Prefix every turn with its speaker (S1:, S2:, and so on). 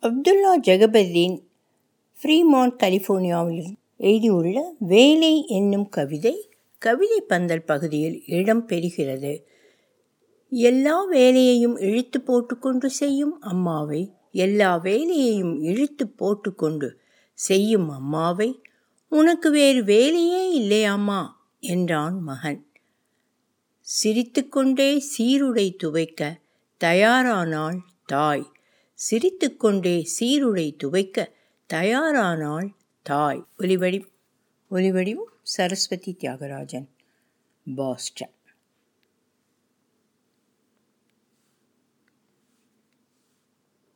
S1: Abdullah ஜகபர்தீன் Fremont கலிஃபோர்னியாவில் எழுதியுள்ள வேலை என்னும் கவிதை கவிதை பந்தல் பகுதியில் இடம் பெறுகிறது எல்லா வேலையையும் இழுத்து போட்டுக்கொண்டு செய்யும் அம்மாவை எல்லா வேலையையும் இழுத்து போட்டுக்கொண்டு செய்யும் அம்மாவை உனக்கு வேறு வேலையே இல்லையாம்மா என்றான் மகன் சிரித்துக்கொண்டே சீருடை துவைக்க தயாரானாள் தாய் சிரித்துக்கொண்டே சீருடை துவைக்க தயாரானாள் தாய் ஒலிவடி ஒலிவடிவும் சரஸ்வதி தியாகராஜன் பாஸ்டன்